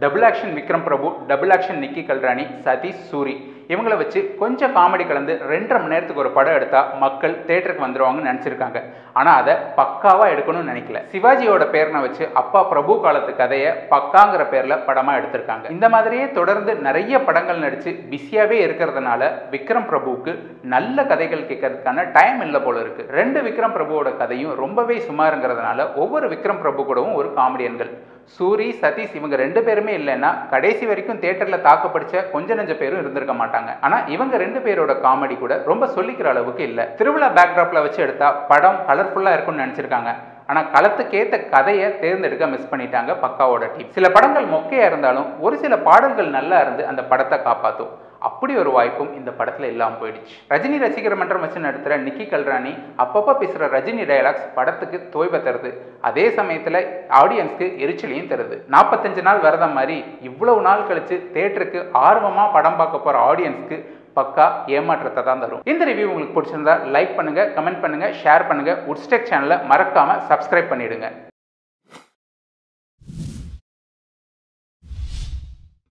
double action Vikram Prabhu double action Nikki Galrani Sathish Soori இவங்கள வச்சு கொஞ்சம் காமெடி கலந்து ரெண்டரை மணி நேரத்துக்கு ஒரு படம் எடுத்தா மக்கள் தேட்டருக்கு வந்துருவாங்கன்னு நினச்சிருக்காங்க ஆனால் அதை பக்காவாக எடுக்கணும்னு நினைக்கல சிவாஜியோட பேரனை வச்சு அப்பா பிரபு காலத்து கதையை பக்காங்கிற பேரில் படமாக எடுத்திருக்காங்க இந்த மாதிரியே தொடர்ந்து நிறைய படங்கள் நடித்து பிஸியாகவே இருக்கிறதுனால விக்ரம் பிரபுவுக்கு நல்ல கதைகள் கேட்கறதுக்கான டைம் இல்லை போல இருக்கு ரெண்டு விக்ரம் பிரபுவோட கதையும் ரொம்பவே சுமாருங்கிறதுனால ஒவ்வொரு விக்ரம் பிரபு கூடவும் ஒரு காமெடியன்கள் சூரி சதீஷ் இவங்க ரெண்டு பேருமே இல்லைன்னா கடைசி வரைக்கும் தேட்டரில் தாக்கு படிச்ச கொஞ்ச நெஞ்ச பேரும் இருந்திருக்க மாட்டாங்க ஆனால் இவங்க ரெண்டு பேரோட காமெடி கூட ரொம்ப சொல்லிக்கிற அளவுக்கு இல்லை திருவிழா பேக்ராப்ல வச்சு எடுத்தா படம் கலர்ஃபுல்லாக இருக்கும்னு நினச்சிருக்காங்க ஆனால் களத்துக்கேற்ற கதையை தேர்ந்தெடுக்க மிஸ் பண்ணிட்டாங்க பக்காவோட டீம் சில படங்கள் மொக்கையாக இருந்தாலும் ஒரு சில பாடல்கள் நல்லா இருந்து அந்த படத்தை காப்பாற்றும் அப்படி ஒரு வாய்ப்பும் இந்த படத்தில் இல்லாமல் போயிடுச்சு ரஜினி ரசிகர் மன்றம் வச்சு நடத்துகிற நிக்கி கல்ராணி அப்பப்போ பேசுகிற ரஜினி டயலாக்ஸ் படத்துக்கு தோய்வை தருது அதே சமயத்தில் ஆடியன்ஸ்க்கு எரிச்சலையும் தருது நாற்பத்தஞ்சு நாள் விரதம் மாதிரி இவ்வளவு நாள் கழிச்சு தேட்டருக்கு ஆர்வமாக படம் பார்க்க போகிற ஆடியன்ஸ்க்கு பக்கா ஏமாற்றத்தை தான் தரும் இந்த ரிவ்யூ உங்களுக்கு பிடிச்சிருந்தா லைக் பண்ணுங்க கமெண்ட் பண்ணுங்க ஷேர் பண்ணுங்க உட்ஸ்டெக் சேனலை மறக்காம சப்ஸ்கிரைப் பண்ணிடுங்க